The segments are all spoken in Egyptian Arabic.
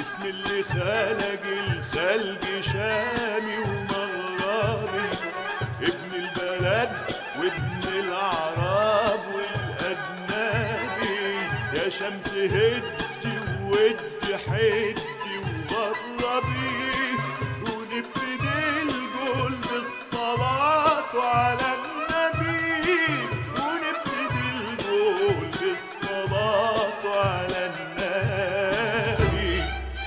باسم اللي خلق الخلق شامي ومغربي ابن البلد وابن العرب والأجنبي يا شمس هدي وودي حدي وغربي ونبتدي الجول بالصلاة على النبي ونبتدي الجول بالصلاة على النبي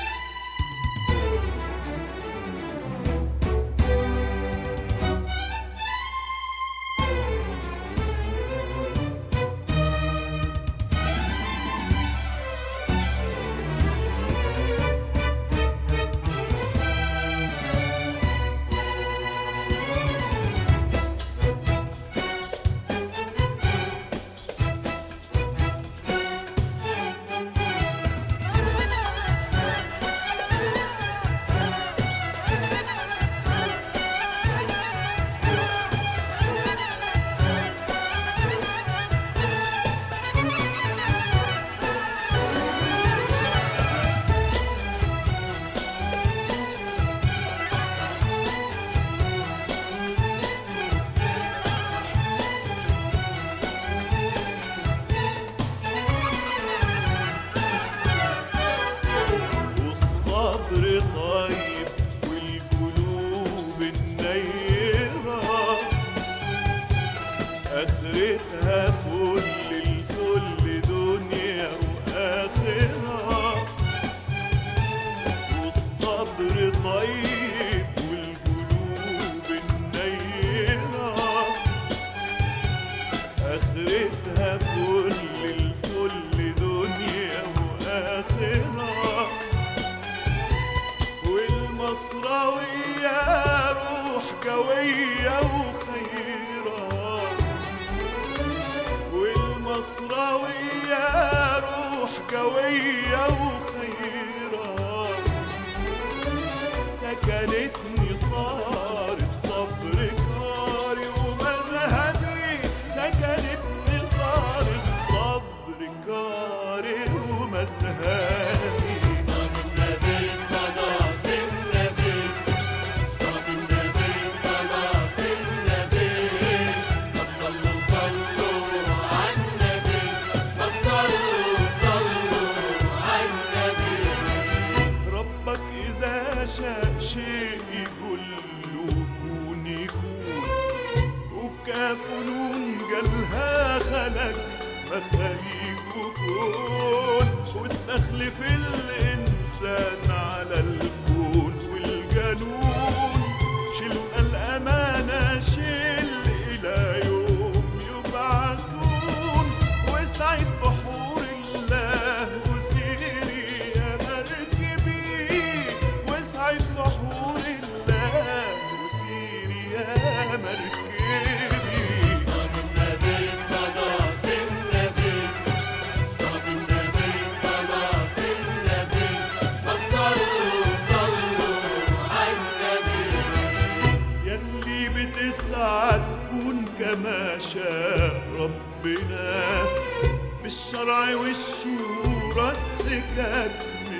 والصبر طيب والقلوب النيرة آخرتها فل الفل دنيا وآخرة والصبر طيب والقلوب النيرة آخرتها فل الفل دنيا وآخرة والمصراوية روح قوية وخيرة والمصراوية روح قوية وخيرة سكنتني صار الصبر كاري ومذهبي سكنتني صار الصبر كاري ومذهبي صاد النبي صلاة النبي صاد النبي صلاة النبي ما تصلوا صلوا على النبي ما تصلوا صلوا على النبي ربك إذا شاء شيء يقول له كون يكون وبكاف نون قالها خلق مخاليق كون واستخلف الإنسان على الكون والجنون شيلوا الأمانة شيل إلى يوم يبعثون واستعيذ بحور الله وسيري يا مركبي واسعي في بحور الله وسيري يا مركبي صاد النبي صلاة النبي صاد النبي صلاة النبي ما تصلوا صلوا على النبي يلي بتسعى تكون كما شاء ربنا بالشرع والشورى السكك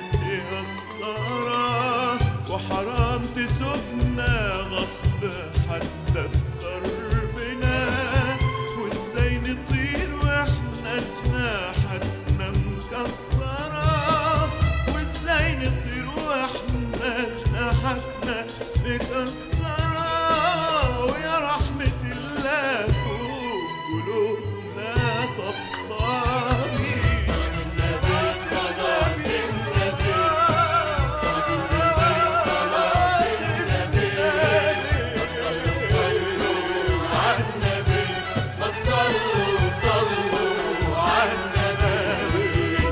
متيسرة وحرام تسوقنا غصب حتى في دربنا وازاي نطير واحنا جناحتنا مكسرة وازاي نطير واحنا جناحتنا مكسرة ويا رحمة الله فوق قلوبنا طبطابي صاد النبي صلاة النبي صاد النبي صلاة النبي ما تصلوا صلوا على النبي ما تصلوا صلوا على النبي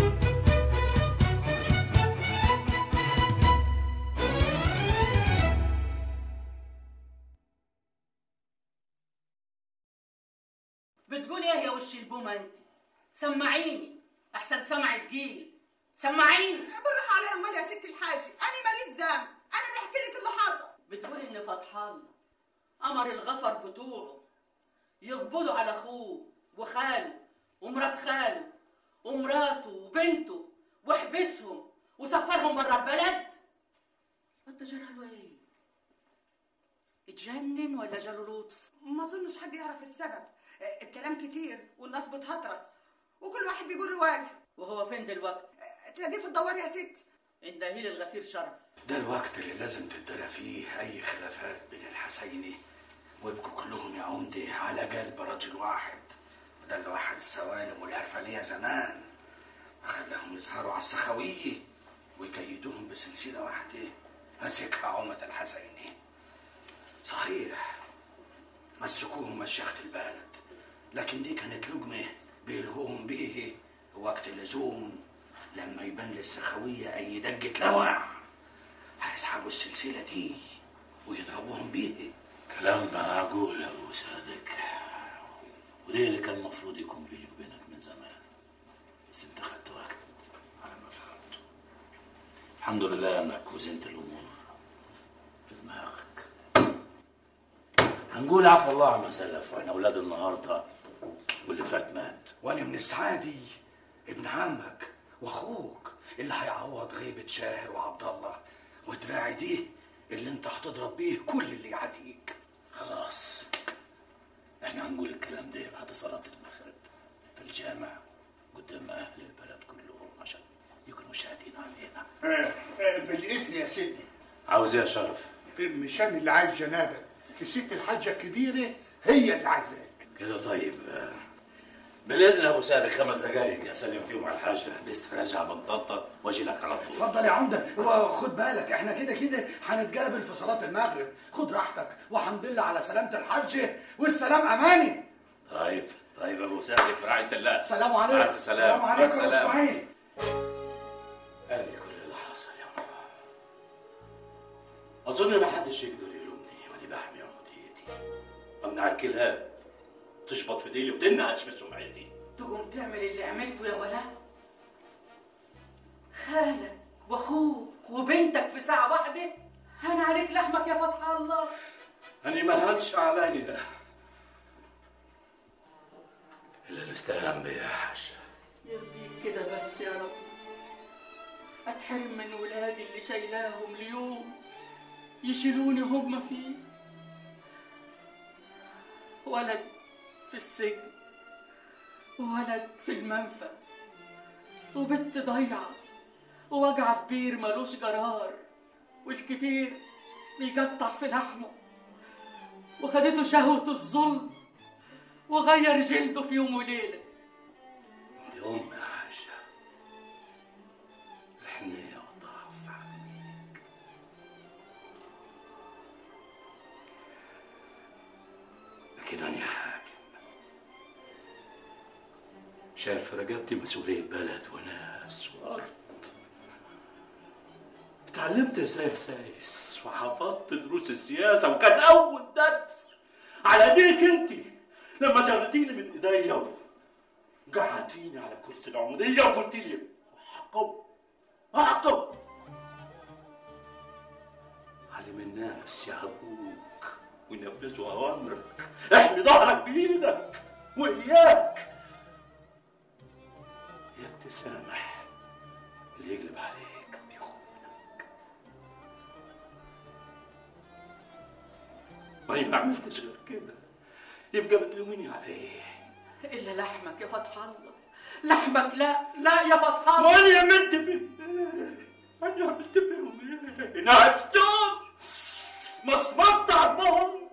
بتقول ايه يا وش البومه انت سمعيني احسن سمع تقيل سمعيني بالراحة علي امال يا ست الحاجة انا ماليش ذنب انا بحكي لك اللي حصل بتقول ان فتح الله امر الغفر بتوعه يقبضوا على اخوه وخاله ومرات خاله ومراته وبنته واحبسهم وسفرهم برا البلد انت جرى له ايه اتجنن ولا جاله لطف ما اظنش حد يعرف السبب آه، الكلام كتير والناس بتهطرس وكل واحد بيقول روايه وهو فين دلوقتي آه، تلاقيه في الدوار يا ست اندهيل الغفير شرف ده الوقت اللي لازم تدرى فيه أي خلافات بين الحسيني ويبقوا كلهم يا عمدي على قلب رجل واحد وده اللي وحد السوالم والعرفانية زمان وخلاهم يظهروا على السخوية ويقيدوهم بسلسلة واحدة مسكها عمد الحسيني صحيح مسكوهم مشيخة البلد لكن دي كانت لقمة بيلهوهم بيه وقت اللزوم لما يبان للسخوية أي دقة لوع هيسحبوا السلسلة دي ويضربوهم بيه كلام معقول يا ابو صادق وليه اللي كان المفروض يكون بيني وبينك من زمان بس انت خدت وقت على ما فهمته الحمد لله انك وزنت الامور في دماغك هنقول عفو الله عما سلف وعن اولاد النهارده واللي فات مات وأنا من السعادي ابن عمك وأخوك اللي هيعوض غيبة شاهر وعبد الله ودراعي دي اللي انت هتضرب بيه كل اللي يعاديك خلاص احنا هنقول الكلام ده بعد صلاة المغرب في الجامع قدام اهل البلد كلهم عشان يكونوا شاهدين علينا آه، آه، بالإذن يا سيدي عاوز ايه يا شرف مش انا اللي عايز جنابك الست الحاجة الكبيرة هي اللي عايزاك كده طيب آه، بالاذن يا ابو سعد خمس دقايق اسلم فيهم على الحاجه لسه راجع من طنطا واجي لك على طول اتفضل يا عمدة هو خد بالك احنا كده كده هنتقابل في صلاة المغرب خد راحتك والحمد لله على سلامة الحج والسلام أماني طيب طيب يا ابو سعد في رعايه الله سلام عليكم الف سلام السلام عليكم مع يا السلامة. اسماعيل ادي كل اللي حصل يا رب اظن ما حدش يقدر يلومني وانا بحمي عموديتي امنع الكلاب تشبط في ديلي وتنعش في سمعتي تقوم تعمل اللي عملته يا ولا خالك واخوك وبنتك في ساعة واحدة هان عليك لحمك يا فتح الله أنا ما هانش عليا إلا الاستهان بيا يا حاجة يرضيك كده بس يا رب اتحرم من ولادي اللي شايلاهم ليوم يشيلوني هم فيه ولد في السجن وولد في المنفى وبنت ضايعة ووجع في بير ملوش جرار والكبير بيقطع في لحمه وخدته شهوة الظلم وغير جلده في يوم وليلة دي أم يا حاجة الحنية والضعف على يمينك لكن أنا حاكم شايل في رقبتي مسؤولية بلد وناس وأرض اتعلمت ازاي اسايس وحفظت دروس السياسة وكان أول درس على ايديك انت لما جرتيني من ايديا قعدتيني على كرسي العمودية وقلت لي احكم احكم علم الناس يهبوك وينفذوا اوامرك احمي ظهرك بايدك واياك اياك تسامح اللي يقلب عليك بيخونك وانا ما عملتش غير كده يبقى بتلوميني عليه إلا لحمك يا فتح الله لحمك لا لا يا فتح الله وانا عملت في انا عملت فيهم ايه؟ نهجتهم مصمصت عظمهم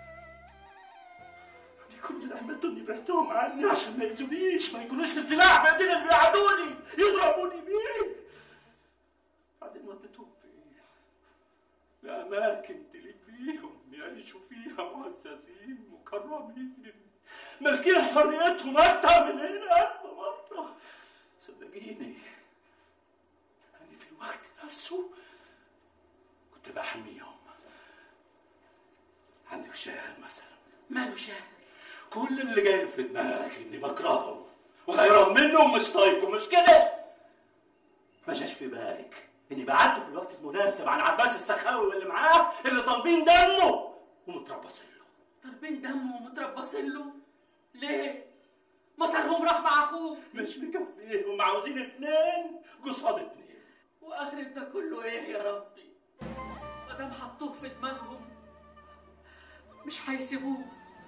انا كل اللي عملته اني بعتهم عني عشان ما يأذونيش ما يكونوش السلاح في ايدينا اللي بيعادوني يضربوني بيه بعدين وديتهم فين؟ لأماكن تليق بيهم يعيشوا فيها معززين مكرمين مالكين حريتهم أكتر من هنا ألف مرة صدقيني أنا في الوقت نفسه كنت بحميهم عندك شاهد مثلا ماله شاهد كل اللي جاي في دماغك اني بكرهه وغيران منه ومش طايقه مش كده ما جاش في بالك اني بعته في الوقت المناسب عن عباس السخاوي واللي معاه اللي طالبين دمه ومتربصين له طالبين دمه ومتربصين له ليه؟ مطرهم راح مع اخوه مش مكفيهم عاوزين اتنين قصاد اتنين واخرة ده كله ايه يا ربي مادام حطوه في دماغهم مش هيسيبوه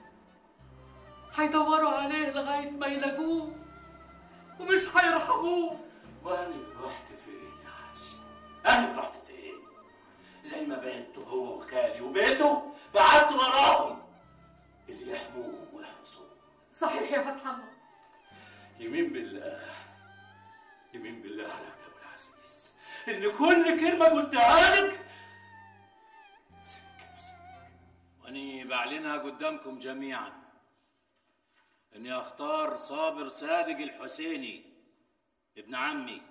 هيدوروا عليه لغاية ما يلاقوه ومش هيرحموه وانا رحت فين يا حسن انا رحت فين زي ما بعدته هو وخالي وبيته بعدت وراهم اللي يحموهم ويحرسوهم صحيح يا فتح الله يمين بالله يمين بالله على كتاب العزيز ان كل كلمه قلتها لك صدق في صدق واني بعلنها قدامكم جميعا اني اختار صابر صادق الحسيني ابن عمي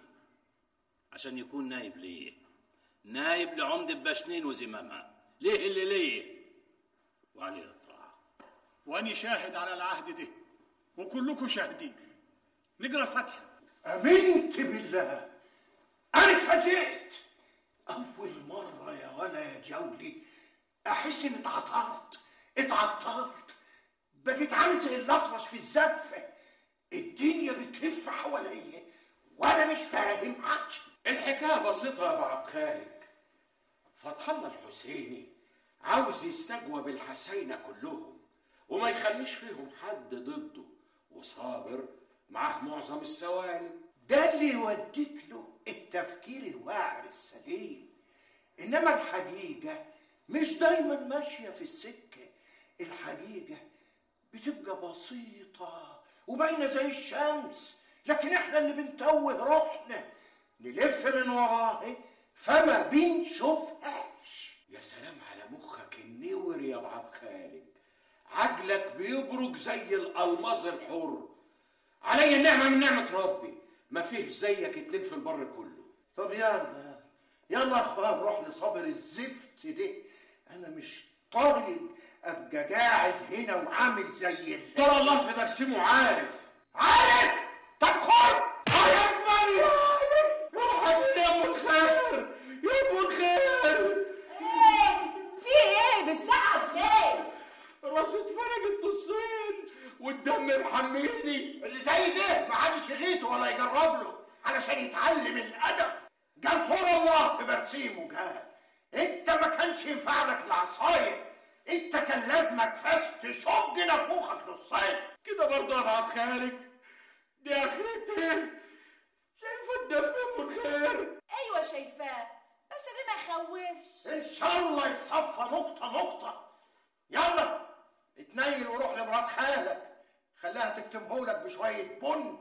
عشان يكون نايب ليه نايب لعمدة بشنين وزمامها ليه اللي ليه وعليه الطاعة واني شاهد على العهد ده وكلكم شاهدين نقرا الفاتحه امنت بالله انا اتفاجئت اول مره يا وانا يا جولي احس اني اتعطرت اتعطرت بقيت عامل زي الاطرش في الزفه الدنيا بتلف حواليا وانا مش فاهم حاجه الحكايه بسيطه يا ابو عبد خالد فتح الله الحسيني عاوز يستجوب الحسينه كلهم وما يخليش فيهم حد ضده وصابر معاه معظم السوالم ده اللي يوديك له التفكير الواعر السليم انما الحقيقه مش دايما ماشيه في السكه الحقيقه بتبقى بسيطه وباينه زي الشمس لكن احنا اللي بنتوه روحنا نلف من وراها فما بنشوفهاش يا سلام على مخك النور يا ابو عبد خالد عقلك بيبرق زي الالماظ الحر علي النعمه من نعمه ربي ما فيه زيك اتنين في البر كله طب يلا يلا يا اخوان نروح لصابر الزفت ده انا مش طايق ابقى قاعد هنا وعامل زي ال- ترى الله في برسمه عارف عارف طب خد يا اجمل يا يا حبيبي يا ام الخير يا ام الخير ايه في ايه بتزعق ليه راسي اتفرجت نصين والدم محميني اللي زي ده ما حدش يغيته ولا يجرب له علشان يتعلم الادب قال طول الله في برسيمه قال انت ما كانش ينفع لك العصايه انت كان لازمك فاس تشق نافوخك نصين كده برضه يا ابو خالد دي اخرتي شايفه الدم يا ام الخير ايوه شايفاه بس ده ما يخوفش ان شاء الله يتصفى نقطه نقطه يلا اتنيل وروح لمرات خالك خليها تكتبهولك بشويه بن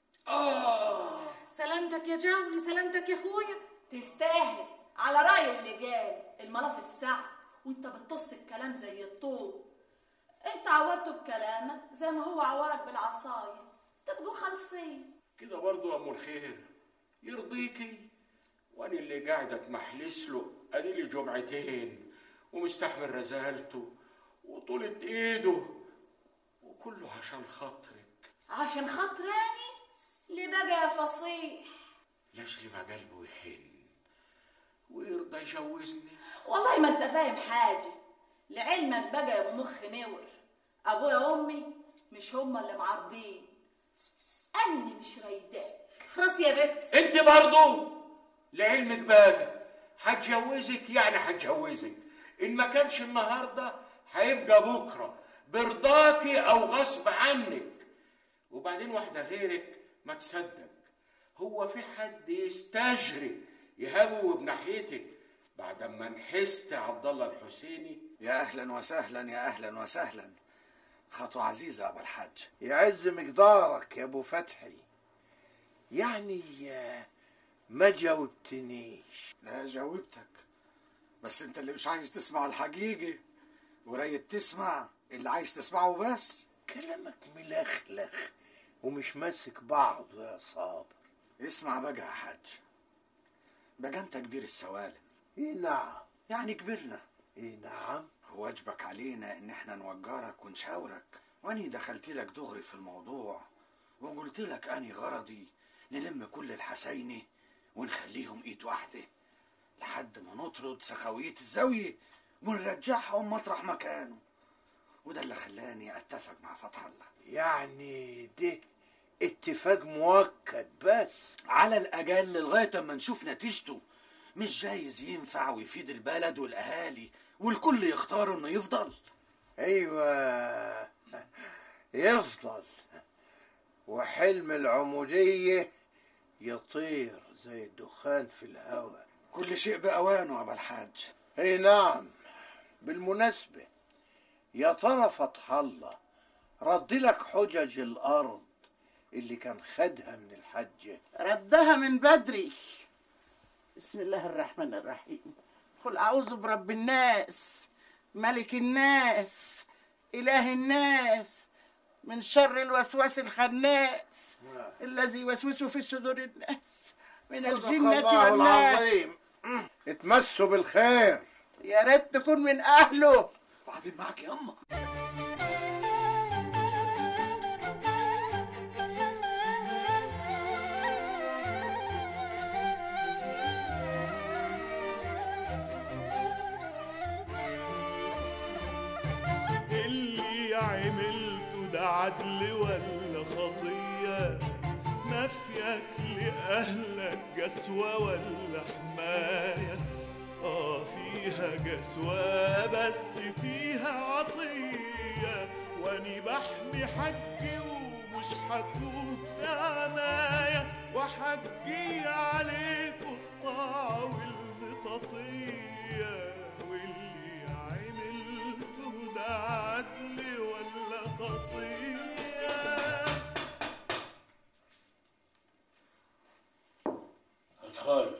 اه سلامتك يا جولي سلامتك يا اخويا تستاهل على راي اللي قال الملا في السعد وانت بتطص الكلام زي الطوب انت عورته بكلامك زي ما هو عورك بالعصايه تبقوا خالصين كده برضه يا ام الخير يرضيكي وانا اللي قاعد اتمحلس له ادي لي جمعتين ومستحمل رزالته وطولة ايده وكله عشان خاطرك عشان خاطراني اللي بقى يا فصيح لاجل ما قلبه يحن ويرضى يجوزني والله ما انت فاهم حاجه لعلمك بقى يا ابو مخ نور ابويا وامي مش هما اللي معارضين انا اللي مش رايداك خلاص يا بت انت برضه لعلمك بقى هتجوزك يعني هتجوزك ان ما كانش النهارده هيبقى بكره برضاكي او غصب عنك وبعدين واحده غيرك ما تصدق هو في حد يستجري يهوب ناحيتك بعد ما نحست عبد الله الحسيني يا اهلا وسهلا يا اهلا وسهلا خطوة عزيزة يا ابو الحاج يعز مقدارك يا ابو فتحي يعني ما جاوبتنيش لا جاوبتك بس انت اللي مش عايز تسمع الحقيقة وريت تسمع اللي عايز تسمعه بس كلامك ملخلخ ومش ماسك بعضه يا صابر اسمع بقى يا حاج بقى انت كبير السوالم ايه نعم يعني كبرنا ايه نعم هو واجبك علينا ان احنا نوجرك ونشاورك واني دخلت لك دغري في الموضوع وقلت لك اني غرضي نلم كل الحساينة ونخليهم ايد واحدة لحد ما نطرد سخاوية الزاوية ونرجعهم مطرح مكانه وده اللي خلاني اتفق مع فتح الله يعني ده اتفاق مؤكد بس على الأقل لغاية أما نشوف نتيجته مش جايز ينفع ويفيد البلد والأهالي والكل يختار إنه يفضل ايوه يفضل وحلم العمودية يطير زي الدخان في الهواء كل شيء بأوانه يا أبا الحاج اي نعم بالمناسبة يا ترى فتح الله رد لك حجج الأرض اللي كان خدها من الحجة ردها من بدري بسم الله الرحمن الرحيم قل أعوذ برب الناس ملك الناس إله الناس من شر الوسواس الخناس الذي يوسوس في صدور الناس من صدق الجنة الله والناس العظيم اتمسوا بالخير يا ريت تكون من أهله بعدين معك يا أما اللي عملته ده عدل ولا خطية نفيك لأهلك جسوة ولا حماية آه فيها جسوة بس فيها عطية واني بحمي حقي ومش هتوه في عناية وحجي عليكوا الطاعة والمطاطية واللي عملته ده عدل ولا خطية ادخل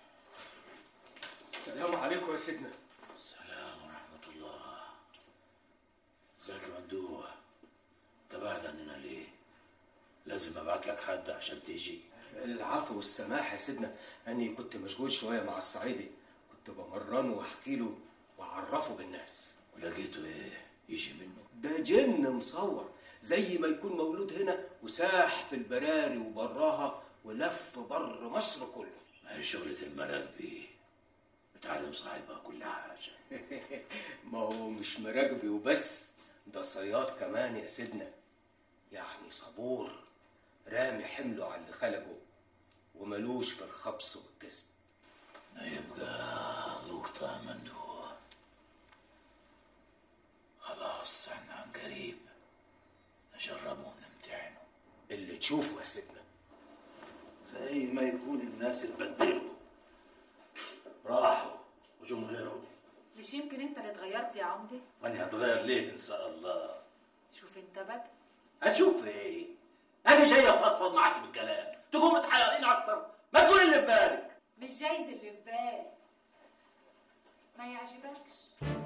السلام عليكم يا سيدنا السلام ورحمة الله ازيك يا مندوب تبعد عننا ليه لازم ابعت لك حد عشان تيجي العفو والسماح يا سيدنا أني كنت مشغول شوية مع الصعيدي كنت بمرنه واحكي له واعرفه بالناس ولقيته ايه يجي منه ده جن مصور زي ما يكون مولود هنا وساح في البراري وبراها ولف بر مصر كله ما هي شغلة المراكبي بتعلم صاحبها كل حاجة ما هو مش مراكبي وبس ده صياد كمان يا سيدنا يعني صبور رامي حمله على اللي خلقه وملوش في الخبص والكسب يبقى لقطة يا مندوب خلاص احنا عن قريب نجربه ونمتحنه اللي تشوفه يا سيدنا زي ما يكون الناس اتبدلوا راحوا وجم غيرهم مش يمكن انت اللي اتغيرت يا عمدي وانا هتغير ليه ان شاء الله شوف انت بقى هتشوف ايه انا جاي افضفض معاك بالكلام تقوم تحيرين اكتر ما تقول اللي في بالك مش جايز اللي في بالك ما يعجبكش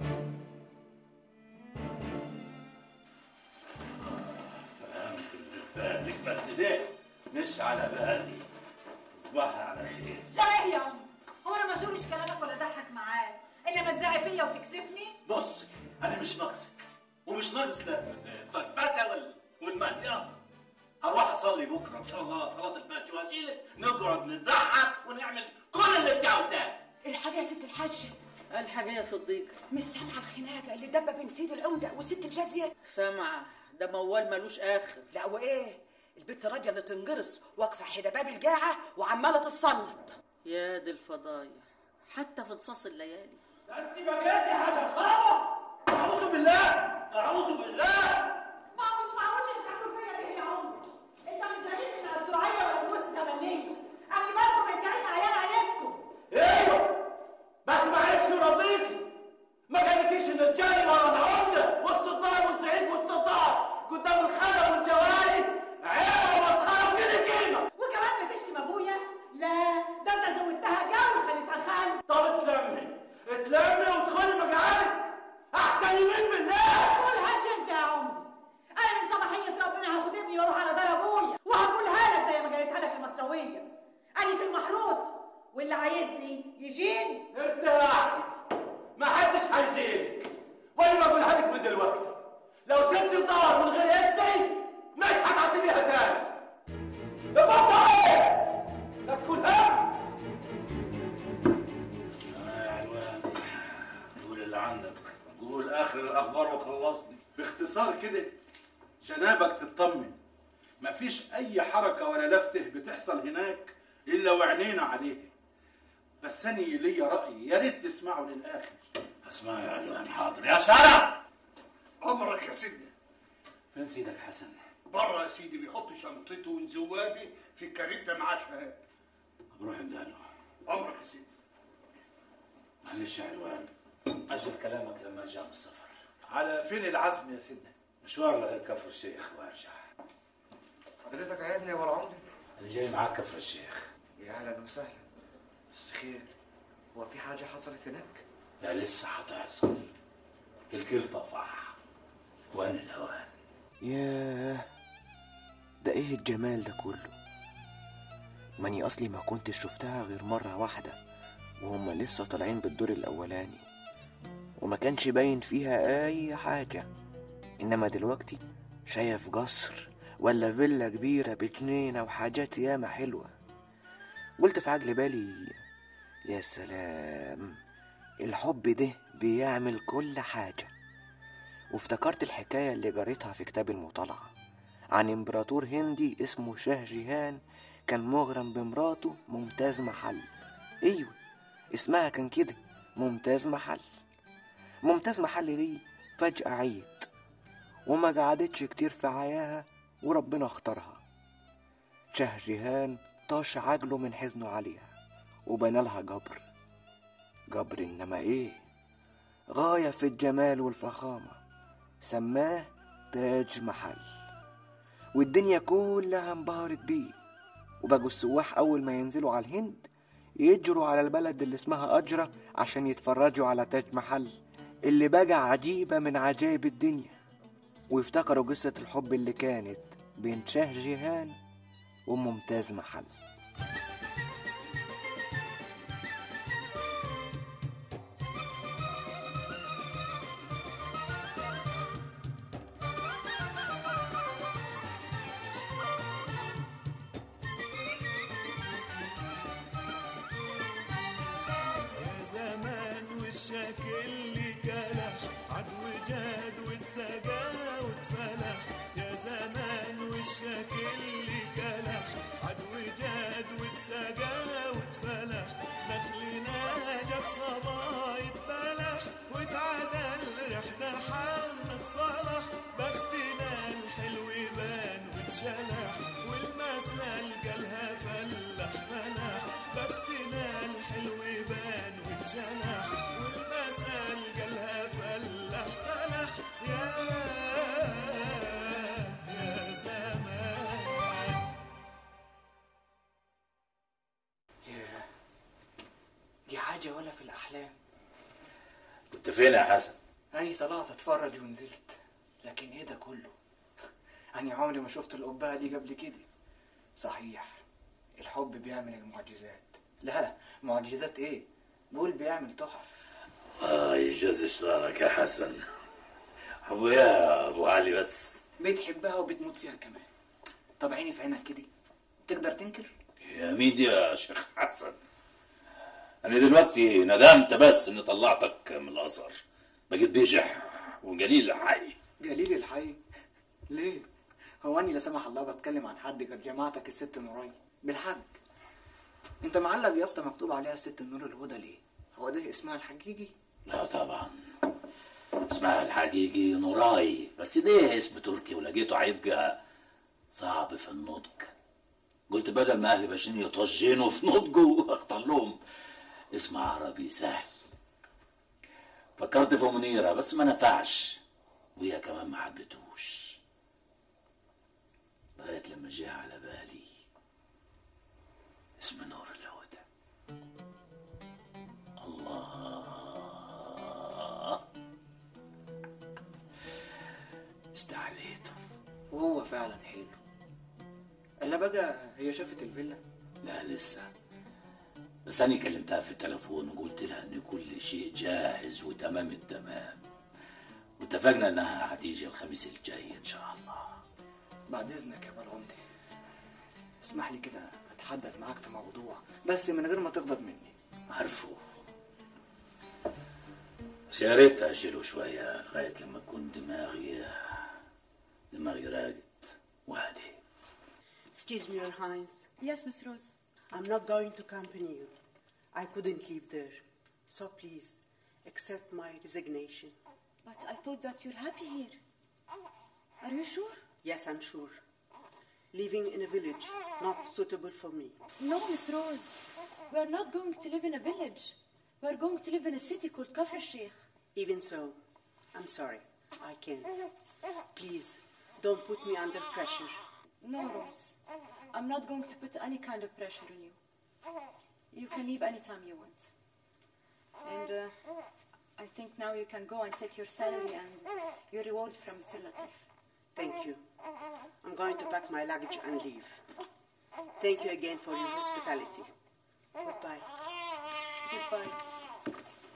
فهمت اللي في بالك بس ده مش على بالي تصبحي على خير زي يا عم هو انا ما جورش كلامك ولا ضحك معاك الا ما تزعي فيا وتكسفني بص انا مش ناقصك ومش ناقص لا الفرفشه وال... والملياصه هروح اصلي بكره ان شاء الله صلاه الفجر واجيلك نقعد نضحك ونعمل كل اللي انت عاوزاه الحاجة يا ست الحاجة الحاجة يا صديق مش سامعة الخناقة اللي دبة بين سيد العمدة والست الجازية سامعة ده موال ملوش آخر لا وإيه البت راجية اللي تنجرس واقفة حدا باب الجاعة وعمالة تصنط يا دي الفضايح حتى في نصاص الليالي انت بقيتي حاجه صعبه اعوذ بالله اعوذ بالله ما مش معقول اللي بتعملوا فيا ده يا عمدة انت مش شايف ان الزراعية ولا الفلوس تمليه انا برضه متجعين عيال عيالكم ايوه بس معلش يرضيكي ما قالكيش ان الجاي ورا العمده وسط الدار والزعيم وسط الدار قدام الخدم والجواري عيب ومسخره وكده قيمه وكمان بتشتم ابويا لا ده انت زودتها جو وخليتها خال طب اتلمي اتلمي وادخلي مقعدك احسن يمين بالله قولهاش انت يا عمدي انا من صباحية ربنا هاخد ابني واروح على دار ابويا وهقولها لك زي ما قالتها لك المصروية انا في المحروس واللي عايزني يجيني ارتاحي ما حدش هيزيدك وانا بقولها لك من دلوقتي لو سبت الدار من غير اذني مش هتعتبيها تاني ابطل ايه لا تكون هم يا علوان قول اللي عندك قول اخر الاخبار وخلصني باختصار كده جنابك تطمن مفيش اي حركه ولا لفته بتحصل هناك الا وعينينا عليه بس انا ليا راي يا ريت تسمعوا للاخر اسمع يا علوان حاضر يا شرف امرك يا سيدنا فين سيدك حسن بره يا سيدي بيحط شنطته وزواده في الكاريتا معاه شهاب بروح له امرك يا سيدي معلش يا علوان اجل كلامك لما ارجع من السفر على فين العزم يا سيدنا مشوار لغير كفر الشيخ وارجع حضرتك عايزني يا ابو العمده انا جاي معاك كفر الشيخ يا اهلا وسهلا بس خير هو في حاجه حصلت هناك لا لسه هتحصل الكل طفح وانا الاوان ياه ده ايه الجمال ده كله ماني اصلي ما كنتش شفتها غير مرة واحدة وهما لسه طالعين بالدور الاولاني وما كانش باين فيها اي حاجة انما دلوقتي شايف قصر ولا فيلا كبيرة بجنينة وحاجات ياما حلوة قلت في عجل بالي يا سلام الحب ده بيعمل كل حاجة وافتكرت الحكاية اللي جريتها في كتاب المطالعة عن امبراطور هندي اسمه شاه جيهان كان مغرم بمراته ممتاز محل ايوه اسمها كان كده ممتاز محل ممتاز محل دي فجأة عيت وما قعدتش كتير في عياها وربنا اختارها شاه جيهان طاش عجله من حزنه عليها وبنى لها جبر جبر انما ايه غاية في الجمال والفخامة سماه تاج محل والدنيا كلها انبهرت بيه وبقوا السواح أول ما ينزلوا على الهند يجروا على البلد اللي اسمها أجرة عشان يتفرجوا على تاج محل اللي بقى عجيبة من عجائب الدنيا ويفتكروا قصة الحب اللي كانت بين شاه جيهان وممتاز محل يا زمان وشك اللي كلش عدو جاد واتسقى واتفلش يا زمان وشك اللي كلش عدو جاد واتسقى واتفلش نخلنا جاب صبايد بلش واتعدل رحنا حالنا اتصلح بختنا الحلو بان واتشلح والمسأل قالها فلح فلح بختنا الحلو بان واتشلح والمسأل قالها فلح فلح يا يا زمان ياه دي حاجة ولا في الأحلام كنت فين يا حسن أنا طلعت أتفرج ونزلت لكن إيه ده كله أنا عمري ما شفت القبعة دي قبل كده صحيح الحب بيعمل المعجزات لا معجزات إيه دول بيعمل تحف اه يجوز شطارك يا حسن حبو يا ابو علي بس بتحبها وبتموت فيها كمان طب عيني في عينك كده تقدر تنكر يا مين دي يا شيخ حسن انا دلوقتي ندمت بس اني طلعتك من الازهر بقيت بيجح وقليل حي جليل الحي ليه هو اني لا سمح الله بتكلم عن حد قد جماعتك الست نوري بالحج انت معلق يافطه مكتوب عليها الست النور الهدى ليه هو ده اسمها الحقيقي لا طبعا اسمها الحقيقي نوراي بس ده اسم تركي ولقيته هيبقى صعب في النطق قلت بدل ما اهلي باشين يطجنوا في نطقه اختار لهم اسم عربي سهل فكرت في منيرة بس ما نفعش وهي كمان ما حبتوش لغاية لما جه على بالي اسم نور الهدى الله استعليته وهو فعلا حلو الا بقى هي شافت الفيلا لا لسه بس أنا كلمتها في التليفون وقلت لها إن كل شيء جاهز وتمام التمام واتفقنا إنها هتيجي الخميس الجاي إن شاء الله بعد اذنك يا بالعمدي اسمح لي كده اتحدث معاك في موضوع بس من غير ما تغضب مني عارفه بس يا ريت أشيله شوية لغاية لما أكون دماغي دماغي راقد وهديت Excuse me, Your Highness. Yes, Miss Rose. I'm not going to accompany you. I couldn't live there. So please, accept my resignation. But I thought that you're happy here. Are you sure? Yes, I'm sure. Living in a village, not suitable for me. No, Miss Rose. We are not going to live in a village. We are going to live in a city called Kafr Sheikh. Even so, I'm sorry. I can't. Please, don't put me under pressure. No, Rose. I'm not going to put any kind of pressure on you. You can leave anytime you want. And uh, I think now you can go and take your salary and your reward from Mr. Latif. Thank you. I'm going to pack my luggage and leave. Thank you again for your hospitality. Goodbye. Goodbye.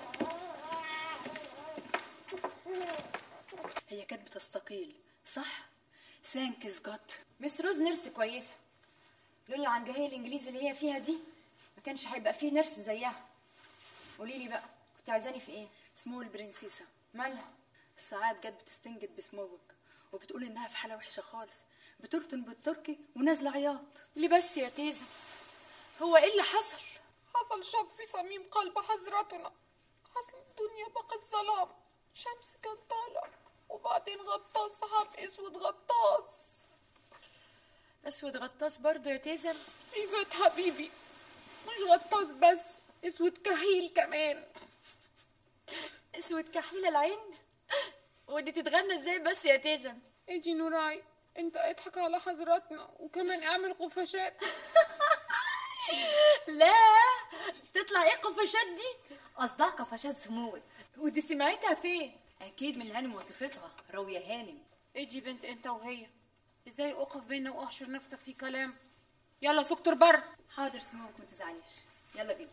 هي كانت بتستقيل صح سانكس جت مس روز نرس كويسة لولا العنجهية الإنجليزي اللي هي فيها دي ما كانش هيبقى فيه نرس زيها قولي لي بقى كنت عايزاني في ايه؟ سمو البرنسيسة مالها؟ ساعات جت بتستنجد بسموك وبتقول انها في حالة وحشة خالص بترتن بالتركي ونازلة عياط ليه بس يا تيزة؟ هو ايه اللي حصل؟ حصل شق في صميم قلب حضرتنا أصل الدنيا بقت ظلام شمس كان طالع وبعدين غطاس سحاب اسود غطاس اسود غطاس برضه يا تيزة ايفات حبيبي مش غطاس بس اسود كحيل كمان اسود كحيل العين ودي تتغنى ازاي بس يا تيزة اجي نوراي انت اضحك على حضرتنا وكمان اعمل قفشات لا تطلع ايه قفشات دي قصدها قفشات سموك ودي سمعتها فين اكيد من الهانم وصفتها راوية هانم اجي بنت انت وهي ازاي اقف بينا واحشر نفسك في كلام يلا سكتر بر حاضر سموك ما تزعليش يلا بينا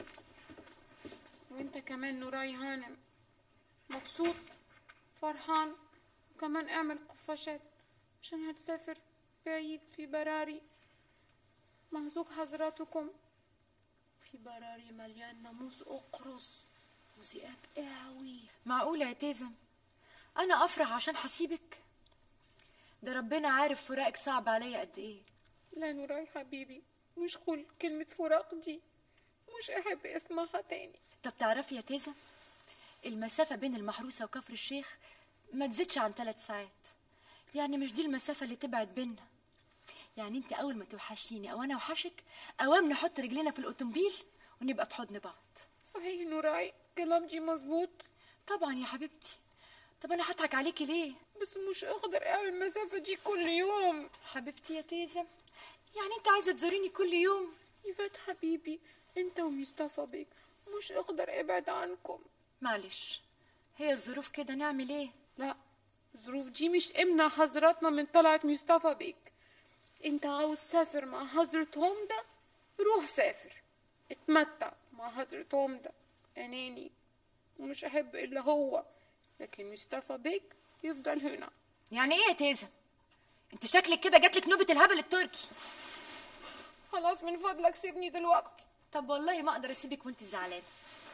وانت كمان نوراي هانم مبسوط فرحان وكمان اعمل قفاشات عشان هتسافر بعيد في براري مهزوق حضراتكم في براري مليان ناموس اقرص وذئاب قوي معقولة يا تيزة أنا أفرح عشان حسيبك ده ربنا عارف فراقك صعب عليا قد إيه لا نوراي حبيبي مش قول كلمة فراق دي مش أحب اسمعها تاني طب تعرفي يا تيزة المسافة بين المحروسة وكفر الشيخ ما تزيدش عن ثلاث ساعات يعني مش دي المسافة اللي تبعد بينا يعني انت أول ما توحشيني أو أنا أوحشك أوام نحط رجلينا في الأوتومبيل ونبقى في حضن بعض صحيح نوراي كلام دي مظبوط طبعا يا حبيبتي طب أنا هضحك عليكي ليه بس مش أقدر أعمل المسافة دي كل يوم حبيبتي يا تيزة يعني انت عايزة تزوريني كل يوم يفات حبيبي انت ومصطفى بيك مش اقدر ابعد عنكم معلش هي الظروف كده نعمل ايه لا الظروف دي مش امنع حضراتنا من طلعة مصطفى بيك انت عاوز تسافر مع حضرة هومدا روح سافر اتمتع مع حضرة هومدا اناني ومش احب الا هو لكن مصطفى بيك يفضل هنا يعني ايه يا تيزة انت شكلك كده جاتلك نوبة الهبل التركي خلاص من فضلك سيبني دلوقتي طب والله ما اقدر اسيبك وانت زعلانه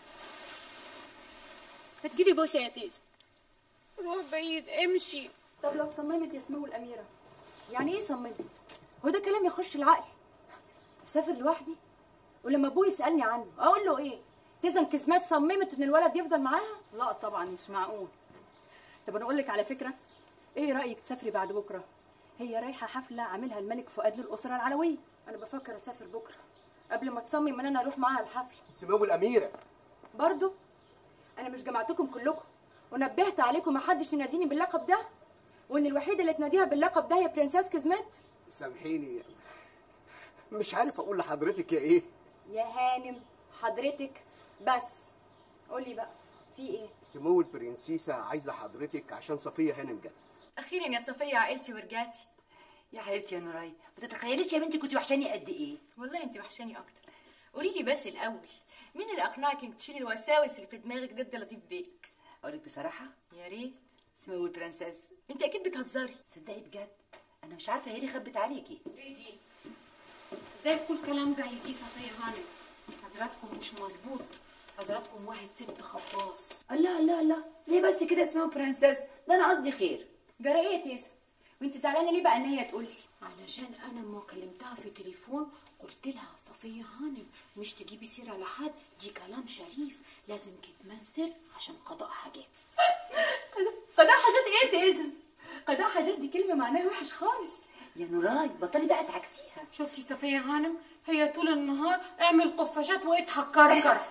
ما تجيبي بوسه يا تيزة روح بعيد امشي طب لو صممت يا سمو الاميره يعني ايه صممت هو ده كلام يخش العقل اسافر لوحدي ولما ابوي يسالني عنه اقول له ايه تيزة كزمات صممت ان الولد يفضل معاها لا طبعا مش معقول طب انا اقول لك على فكره ايه رايك تسافري بعد بكره هي رايحه حفله عاملها الملك فؤاد للاسره العلويه انا بفكر اسافر بكره قبل ما تصمم ان انا اروح معاها الحفله سمو الأميرة برضو انا مش جمعتكم كلكم ونبهت عليكم ما حدش يناديني باللقب ده وان الوحيده اللي تناديها باللقب ده هي برنسيس كزمات سامحيني مش عارف أقول لحضرتك يا إيه يا هانم حضرتك بس قولي بقى في ايه سمو البرنسيسة عايزة حضرتك عشان صفية هانم جت اخيرا يا صفيه عقلتي ورجعتي يا حبيبتي يا نوراي ما تتخيليش يا بنتي كنت وحشاني قد ايه والله انت وحشاني اكتر قولي لي بس الاول مين اللي اقنعك انك تشيلي الوساوس اللي في دماغك ضد لطيف بيك اقول لك بصراحه يا ريت سمو البرنسيس انت اكيد بتهزري صدقي بجد انا مش عارفه هي ليه خبت عليكي ايه دي ازاي تقول كلام زي دي صفية هانم حضراتكم مش مظبوط حضراتكم واحد ست خباص الله الله الله ليه بس كده اسمها برنسيس ده انا قصدي خير جرى ايه يا تيزة وانت زعلانه ليه بقى ان هي تقول علشان انا ما كلمتها في تليفون قلت لها صفية هانم مش تجيبي سيرة لحد دي كلام شريف لازم كتمان سر عشان قضاء حاجات قضاء حاجات ايه تأذن قضاء حاجات دي كلمه معناها وحش خالص يا نوراي بطلي بقى تعكسيها شفتي صفية هانم هي طول النهار اعمل قفاشات واضحك كركر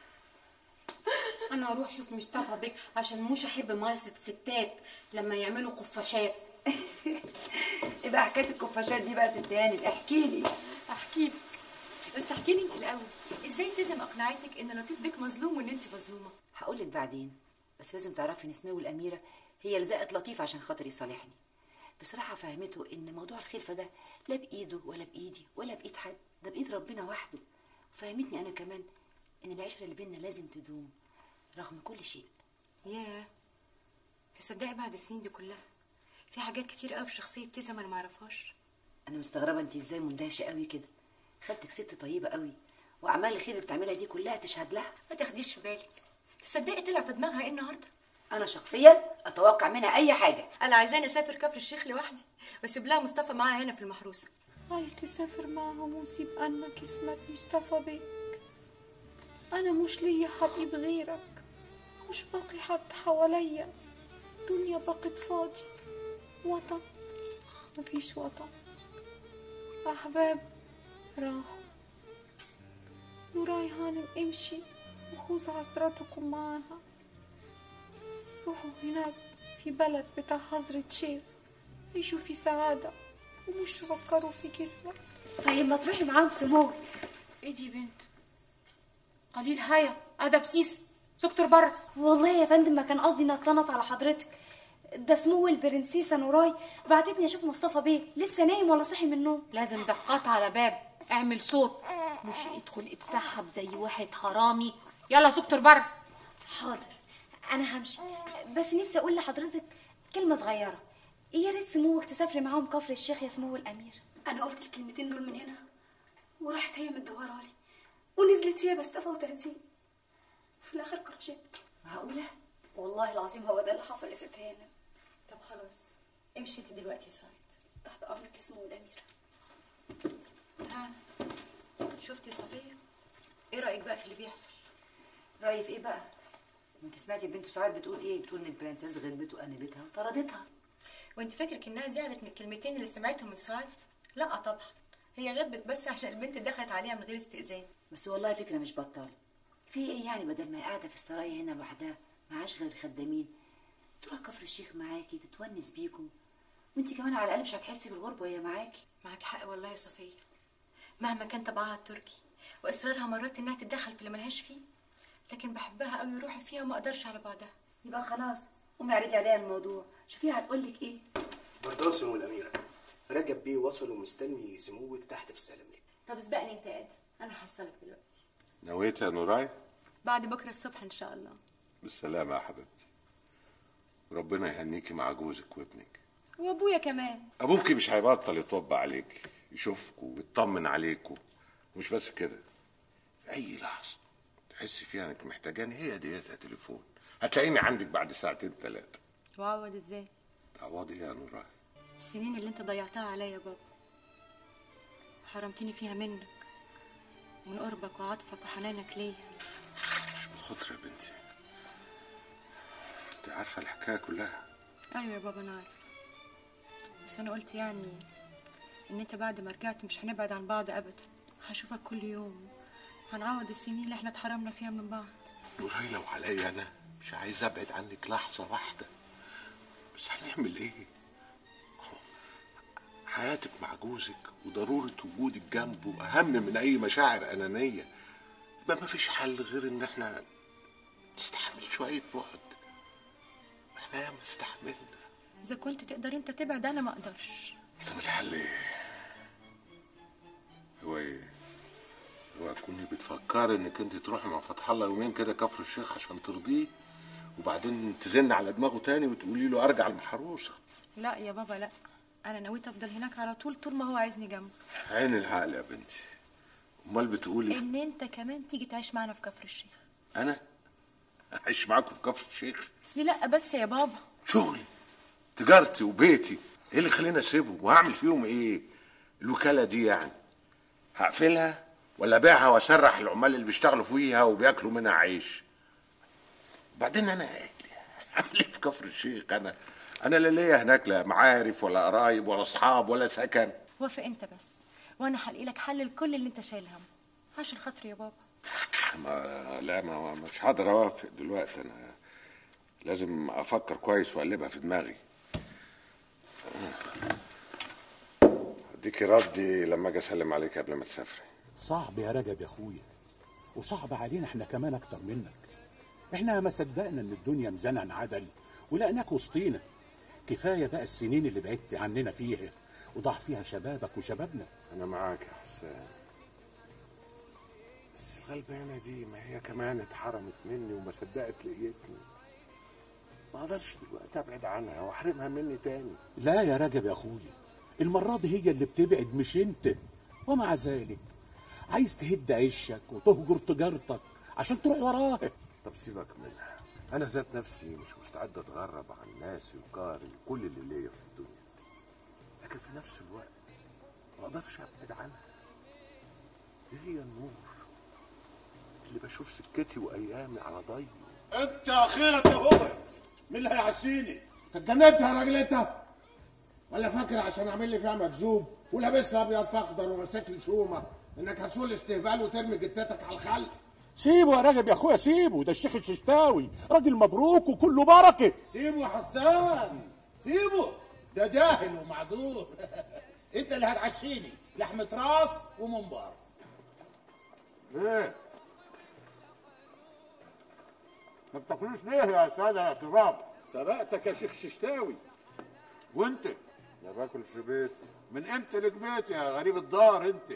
انا اروح اشوف مصطفى بيك عشان مش احب ممارسة ستات لما يعملوا قفاشات ايه بقى حكايه الكفاشات دي بقى ست هانم احكي لي احكي لك بس احكي لي انت الاول ازاي تزم اقنعتك ان لطيف بيك مظلوم وان انت مظلومه هقول لك بعدين بس لازم تعرفي ان سماوي الاميره هي اللي زقت لطيف عشان خاطر يصالحني بصراحه فهمته ان موضوع الخلفه ده لا بايده ولا بايدي ولا بايد حد ده بايد ربنا وحده وفهمتني انا كمان ان العشره اللي بينا لازم تدوم رغم كل شيء ياه تصدقي بعد السنين دي كلها في حاجات كتير قوي في شخصيه تزم انا ما اعرفهاش انا مستغربه انت ازاي مندهشه قوي كده خدتك ست طيبه قوي واعمال الخير اللي بتعملها دي كلها تشهد لها ما تاخديش في بالك تصدقي طلع في دماغها ايه النهارده انا شخصيا اتوقع منها اي حاجه انا عايزاني اسافر كفر الشيخ لوحدي واسيب لها مصطفى معاها هنا في المحروسه عايز تسافر معهم وسيب عنك اسمك مصطفى بيك انا مش ليا حبيب غيرك مش باقي حد حواليا دنيا بقت فاضي وطن مفيش وطن احباب راحوا نوراي هانم امشي وخذ عذرتكم معاها روحوا هناك في بلد بتاع حضرة شيخ عيشوا في سعادة ومش تفكروا في جسمك طيب ما تروحي معاهم سموه ايه دي بنت قليل هيا ادب سيس سكتر بره والله يا فندم ما كان قصدي اني اتسنط على حضرتك ده سمو البرنسيسة نوراي بعتتني اشوف مصطفى بيه لسه نايم ولا صحي من النوم لازم دقات على باب اعمل صوت مش ادخل اتسحب زي واحد حرامي يلا سكتر بره حاضر انا همشي بس نفسي اقول لحضرتك كلمة صغيرة يا ريت سموك تسافري معاهم كفر الشيخ يا سمو الامير انا قلت الكلمتين دول من هنا وراحت هي مدورة لي ونزلت فيها بستفى وتهزيم وفي الاخر كرشتني معقوله والله العظيم هو ده اللي حصل يا ست هانم طب خلاص امشي انت دلوقتي يا سعيد تحت امرك يا سمو الاميره ها شفتي يا صفيه ايه رايك بقى في اللي بيحصل رايي في ايه بقى انت سمعتي بنت سعاد بتقول ايه بتقول ان البرنسيس غلبت وانبتها وطردتها وانت فاكرك انها زعلت من الكلمتين اللي سمعتهم من سعاد لا طبعا هي غضبت بس عشان البنت دخلت عليها من غير استئذان بس والله فكره مش بطاله في ايه يعني بدل ما هي قاعده في السرايا هنا لوحدها معاش غير الخدامين تروح كفر الشيخ معاكي تتونس بيكم وانت كمان على الاقل مش هتحسي بالغربه وهي معاكي معاك حق والله يا صفيه مهما كان طبعها التركي واصرارها مرات انها تتدخل في اللي ملهاش فيه لكن بحبها قوي روحي فيها وما اقدرش على بعدها يبقى خلاص قومي اعرضي عليها الموضوع شوفيها هتقول لك ايه بردان سمو الأميرة رجب بيه وصل ومستني سموك تحت في السلم طب اسبقني انت يا ادم انا هحصلك دلوقتي نويت يا نوراي بعد بكره الصبح ان شاء الله بالسلامة يا حبيبتي ربنا يهنيكي مع جوزك وابنك وابويا كمان أبوكي مش هيبطل يطب عليكي يشوفكوا ويطمن عليكوا ومش بس كده في أي لحظة تحسي فيها إنك محتاجاني هي ديتها تليفون هتلاقيني عندك بعد ساعتين ثلاثة وعوض ازاي تعوضي يا نوراي السنين اللي انت ضيعتها عليا يا بابا حرمتني فيها منك من قربك وعطفك وحنانك ليا مش بخاطر يا بنتي انت عارفة الحكاية كلها ايوه يا بابا انا عارفه بس انا قلت يعني ان انت بعد ما رجعت مش هنبعد عن بعض ابدا هشوفك كل يوم هنعوض السنين اللي احنا اتحرمنا فيها من بعض نوراي لو عليا أنا مش عايز أبعد عنك لحظة واحدة بس هنعمل إيه؟ هو حياتك مع جوزك وضرورة وجودك جنبه أهم من أي مشاعر أنانية يبقى مفيش حل غير إن إحنا نستحمل شوية بعد إحنا ياما استحملنا اذا كنت تقدر انت تبعد انا ما اقدرش طب الحل إيه؟ هو إيه؟ هو تكوني بتفكري إنك أنت تروحي مع فتح الله يومين كده كفر الشيخ عشان ترضيه وبعدين تزن على دماغه تاني وتقولي له أرجع المحروسة لا يا بابا لا انا نويت افضل هناك على طول طول ما هو عايزني جنبه عين العقل يا بنتي امال بتقولي ان انت كمان تيجي تعيش معانا في كفر الشيخ انا اعيش معاكم في كفر الشيخ ليه لا بس يا بابا شغلي تجارتي وبيتي ايه اللي خليني اسيبهم وهعمل فيهم ايه الوكاله دي يعني هقفلها ولا ابيعها واسرح العمال اللي بيشتغلوا فيها وبياكلوا منها عيش بعدين انا اعمل ايه في كفر الشيخ انا انا لا ليا هناك لا معارف ولا قرايب ولا اصحاب ولا سكن وافق انت بس وانا هلاقي لك حل لكل اللي انت شايل همه عشان خاطري يا بابا ما لا ما مش هقدر اوافق دلوقتي انا لازم افكر كويس واقلبها في دماغي اديكي ردي لما اجي اسلم عليك قبل ما تسافري صعب يا رجب يا اخويا وصعب علينا احنا كمان اكتر منك احنا ما صدقنا ان الدنيا ميزانها انعدل ولقيناك وسطينا كفايه بقى السنين اللي بعدت عننا فيها وضاع فيها شبابك وشبابنا انا معاك يا حسان بس الغلبانه دي ما هي كمان اتحرمت مني وما صدقت لقيتني ما اقدرش دلوقتي ابعد عنها واحرمها مني تاني لا يا رجب يا اخويا المره دي هي اللي بتبعد مش انت ومع ذلك عايز تهد عشك وتهجر تجارتك عشان تروح وراها طب سيبك منها انا ذات نفسي مش مستعد اتغرب عن ناسي وجاري وكل اللي ليا في الدنيا لكن في نفس الوقت ما اقدرش ابعد عنها دي هي النور اللي بشوف سكتي وايامي على ضي انت اخيرا يا هو مين اللي هيعشيني؟ انت اتجننت يا راجل انت؟ ولا فاكر عشان اعمل لي فيها مكذوب ولابس لي ابيض في اخضر وماسك لي شومه انك هتسوق الاستهبال وترمي جتتك على الخلق؟ سيبه يا رجب يا اخويا سيبه ده الشيخ الششتاوي راجل مبروك وكله بركه سيبه يا حسان سيبه ده جاهل ومعذور انت اللي هتعشيني لحمة راس ومنبار ايه ما بتاكلوش ليه يا ساده يا كرام سبقتك يا شيخ ششتاوي وانت انا باكل في بيتي من امتى لك بيتي يا غريب الدار انت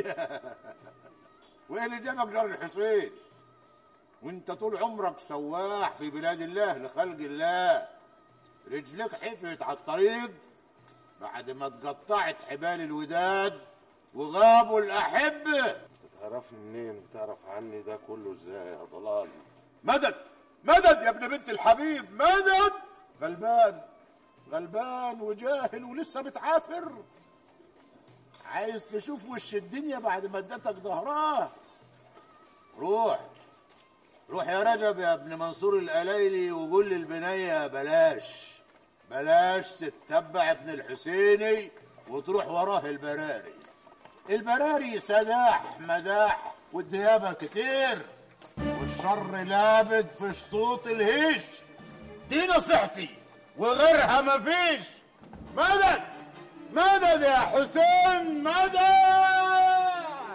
وايه اللي جابك دار الحسين وانت طول عمرك سواح في بلاد الله لخلق الله رجلك حفت على الطريق بعد ما اتقطعت حبال الوداد وغابوا الاحبه تعرفني منين وتعرف عني ده كله ازاي يا ضلال مدد مدد يا ابن بنت الحبيب مدد غلبان غلبان وجاهل ولسه بتعافر عايز تشوف وش الدنيا بعد ما ادتك ظهرها روح روح يا رجب يا ابن منصور القلايلي وقول للبنية بلاش بلاش تتبع ابن الحسيني وتروح وراه البراري البراري سداح مداح والديابة كتير والشر لابد في شطوط الهيش دي نصيحتي وغيرها مفيش مدد مدد يا حسين مدد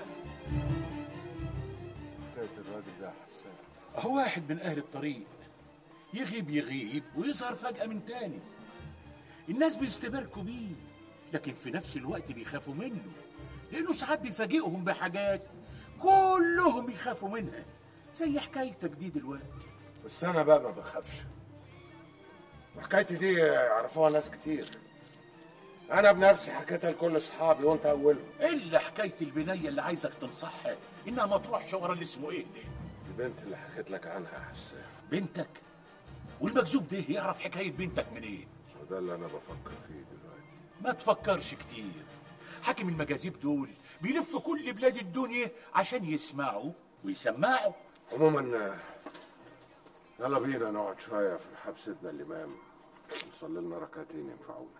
حكاية الراجل ده حسان هو واحد من اهل الطريق يغيب يغيب ويظهر فجأة من تاني الناس بيستباركوا بيه لكن في نفس الوقت بيخافوا منه لأنه ساعات بيفاجئهم بحاجات كلهم بيخافوا منها زي حكايتك دي دلوقتي بس انا بقى ما بخافش وحكايتي دي يعرفوها ناس كتير انا بنفسي حكيتها لكل اصحابي وانت اولهم إلا حكاية البنية اللي عايزك تنصحها إنها ما تروحش ورا اللي اسمه إيه ده البنت اللي حكيت لك عنها يا حسان بنتك والمكذوب ده يعرف حكاية بنتك منين وده اللي انا بفكر فيه دلوقتي ما تفكرش كتير حاكم المجاذيب دول بيلفوا كل بلاد الدنيا عشان يسمعوا ويسمعوا عموما يلا بينا نقعد شويه في محاب سيدنا الامام نصلي لنا ركعتين ينفعونا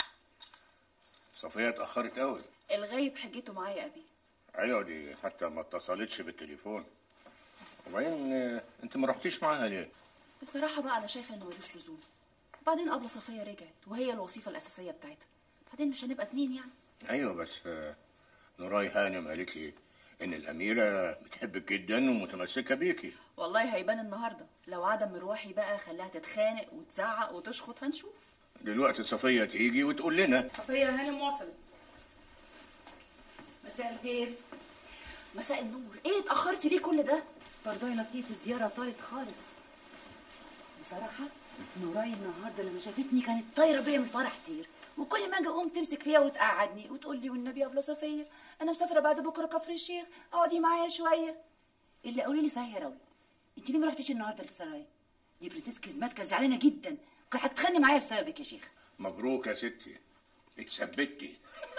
صفية اتأخرت قوي الغايب حجته معايا أبي ايوه دي حتى ما اتصلتش بالتليفون وبعدين آه، انت ما رحتيش معاها ليه؟ بصراحة بقى أنا شايفة إنه ملوش لزوم بعدين قبل صفية رجعت وهي الوظيفة الأساسية بتاعتها بعدين مش هنبقى اتنين يعني ايوه بس آه، نوراي هانم قالت لي ان الاميره بتحبك جدا ومتمسكه بيكي والله هيبان النهاردة لو عدم مروحي بقى خلاها تتخانق وتزعق وتشخط هنشوف دلوقتي صفيه تيجي وتقول لنا صفية هانم وصلت مساء الخير مساء النور ايه اتأخرتي ليه كل ده برضه يا لطيف الزيارة طارت خالص بصراحة نوراي النهاردة لما شافتني كانت طايرة بيا من الفرح طير وكل ما اجي اقوم تمسك فيا وتقعدني وتقول لي والنبي يا ابله صفية انا مسافرة بعد بكرة كفر الشيخ اقعدي معايا شوية الا قولي لي صحيح يا راوي انت ليه ما رحتيش النهارده للسرايا دي بريتسكي زمات كانت زعلانة جدا وكانت هتتخانق معايا بسببك يا شيخ مبروك يا ستي اتثبتي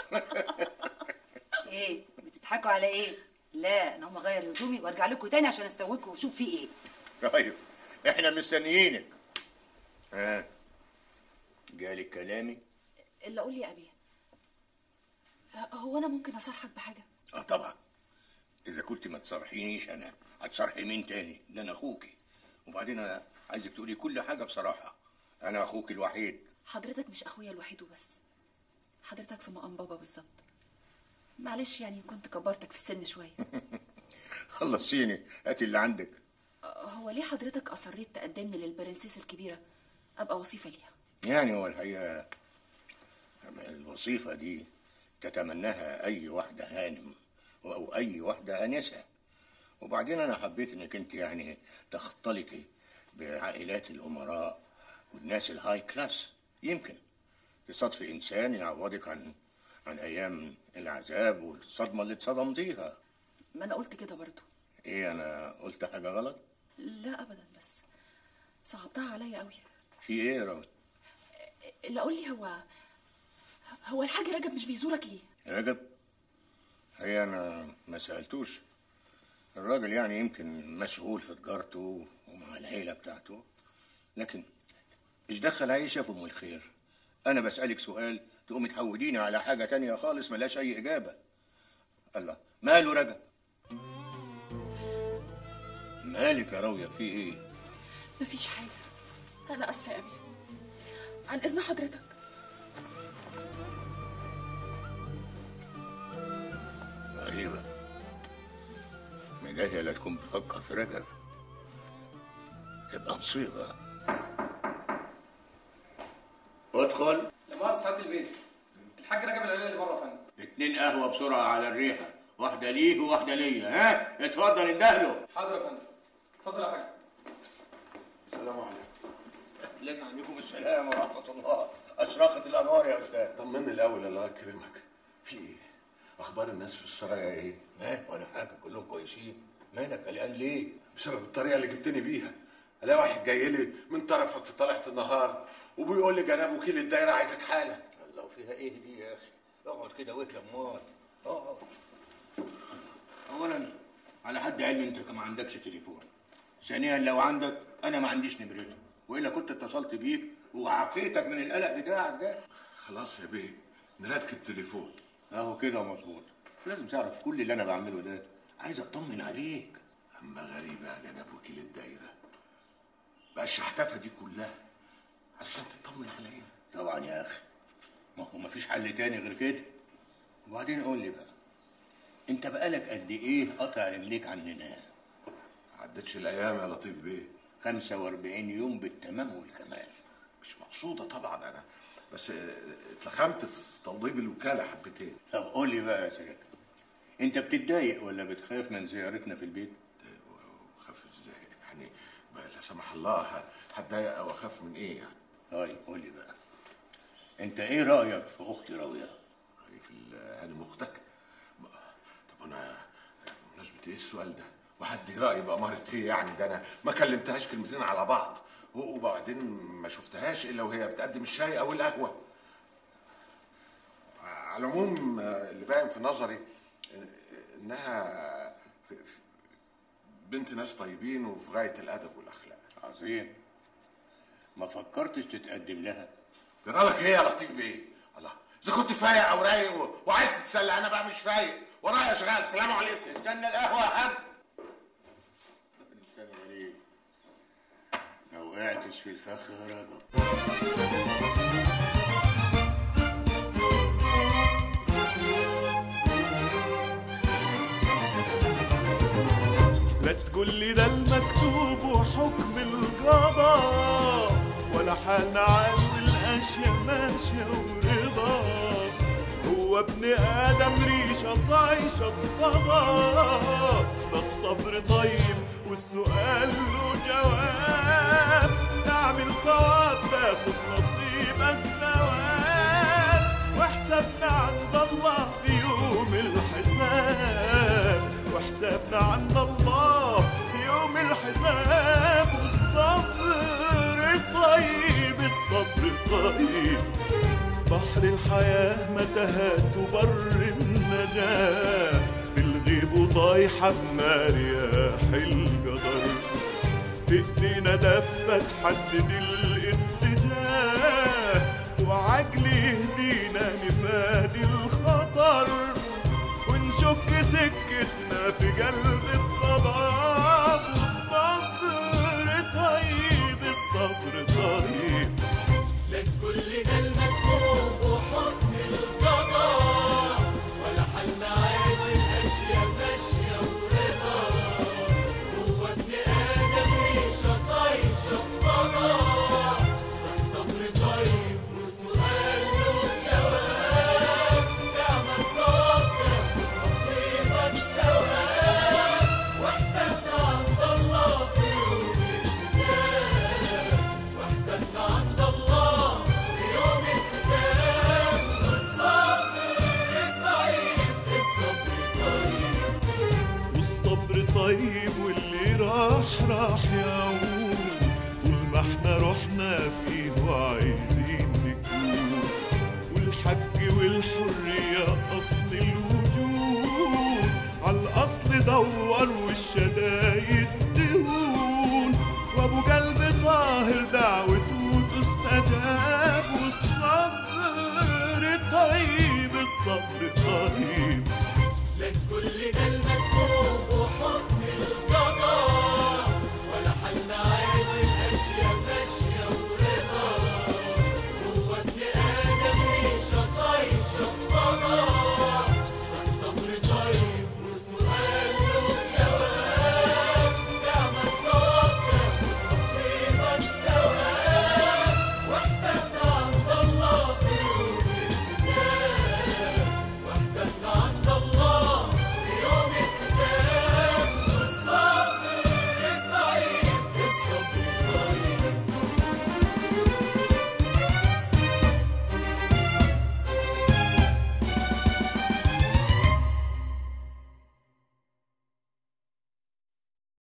ايه بتضحكوا على ايه لا انا هقوم اغير هدومي وارجع لكم تاني عشان استويكم واشوف في ايه طيب احنا مستنيينك ها جالك كلامي الا قول لي يا ابي هو انا ممكن اصرحك بحاجه اه طبعا اذا كنت ما تصرحينيش انا هتصرحي مين تاني ده انا اخوكي وبعدين انا عايزك تقولي كل حاجه بصراحه انا اخوك الوحيد حضرتك مش اخويا الوحيد وبس حضرتك في مقام بابا بالظبط معلش يعني كنت كبرتك في السن شويه خلصيني هاتي اللي عندك هو ليه حضرتك اصريت تقدمني للبرنسيس الكبيره ابقى وصيفه ليها يعني هو الحقيقه الوظيفه دي تتمناها اي واحده هانم او اي واحده انسه وبعدين انا حبيت انك انت يعني تختلطي بعائلات الامراء والناس الهاي كلاس يمكن تصادفي انسان يعوضك عن عن ايام العذاب والصدمه اللي اتصدمتيها ما انا قلت كده برضو ايه انا قلت حاجه غلط لا ابدا بس صعبتها عليا قوي في ايه يا راوت الا قول لي هو هو الحاج رجب مش بيزورك ليه رجب هي انا ما سالتوش الراجل يعني يمكن مشغول في تجارته ومع العيله بتاعته لكن ايش دخل عيشه في ام الخير انا بسالك سؤال تقومي تحوديني على حاجه تانية خالص ملهاش اي اجابه الله ماله رجب مالك يا راويه في ايه مفيش حاجه انا اسفه يا ابي عن اذن حضرتك غريبه مجاهيه لا تكون بتفكر في رجب تبقى مصيبه ادخل لمؤسس سعاده البيت الحاج رجب العليل اللي بره يا فندم اتنين قهوه بسرعه على الريحه واحده ليك وواحده ليا ها اتفضل اندهله حاضر يا فندم اتفضل يا حاج السلام عليكم اهلا عليكم السلام ورحمه الله اشرقت الانوار يا استاذ طمني الاول الله يكرمك في ايه اخبار الناس في السرايا ايه ما ولا حاجه كلهم كويسين مالك قلقان ليه بسبب الطريقه اللي جبتني بيها الاقي واحد جاي لي من طرفك في طلعه النهار وبيقول لي جناب وكيل الدايره عايزك حالا الله وفيها ايه دي يا اخي اقعد كده واهدى امال اقعد اولا على حد علمي انت ما عندكش تليفون ثانيا لو عندك انا ما عنديش نمرته والا كنت اتصلت بيك وعفيتك من القلق بتاعك ده خلاص يا بيه نركب تليفون اهو كده مظبوط لازم تعرف كل اللي انا بعمله ده عايز اطمن عليك اما غريبه يا جناب وكيل الدايره بقى الشحتفه دي كلها علشان تطمن عليا طبعا يا اخي ما هو مفيش حل تاني غير كده وبعدين قول لي بقى انت بقالك قد ايه قاطع رجليك عننا عدتش الايام يا لطيف بيه 45 يوم بالتمام والكمال مش مقصوده طبعا انا بس اتلخمت في توضيب الوكاله حبتين طب قول لي بقى يا سيدي انت بتتضايق ولا بتخاف من زيارتنا في البيت خاف ازاي يعني بقى لا سمح الله هتضايق او اخاف من ايه يعني طيب قول لي بقى انت ايه رايك في اختي راويه في هانم اختك طب انا بمناسبه ايه السؤال ده وحد رايي بأمارة ايه يعني ده انا ما كلمتهاش كلمتين على بعض وبعدين ما شفتهاش الا وهي بتقدم الشاي او القهوه على العموم اللي باين في نظري انها في- في- بنت ناس طيبين وفي غايه الادب والاخلاق عظيم ما فكرتش تتقدم لها جرالك ايه يا لطيف بيه الله اذا كنت فايق او رايق و- وعايز تتسلى انا بقى مش فايق ورايا اشغال سلام عليكم استنى القهوه يا حاج استنى غريب ما وقعتش في الفخ يا رجب لا تقول لي ده المكتوب وحكم القضاء ولا حالنا عال والاشياء ماشيه ورضا هو ابن ادم ريشه طايشه في فضاء ده الصبر طيب والسؤال له جواب تعمل صواب تاخد نصيبك ثواب وحسابنا عند الله في يوم الحساب وحسابنا عند الله في يوم الحساب والصبر طيب الصبر طيب بحر بحر الحياة متاهات بر النجاة في الغيب طايحة بنار رياح الجدر في ايدينا دفة تحدد الاتجاه وعجل يهدينا نفادي الخطر ونشك سكتنا في قلب الضباب والصبر طيب الصبر طيب لك كل ده المكتوب وحكم القضاء ولا حل عاد الاشياء ماشيه ورضا هو ابن ادم ريشه طايشه فضاء الصبر طيب والسؤال له جواب اعمل صوابك نصيبك ثواب واحسبنا عند الله في يوم الحساب واحسبنا عند الله في يوم الحساب الصبر طيب الصبر طيب والصبر طيب واللي راح راح يعود طول ما احنا رحنا فيه وعايزين نكون والحج والحرية أصل الوجود عالأصل دور والشدايد تهون وأبو قلب طاهر دعوته تستجاب والصبر طيب الصبر طيب لك كل ده المكتوب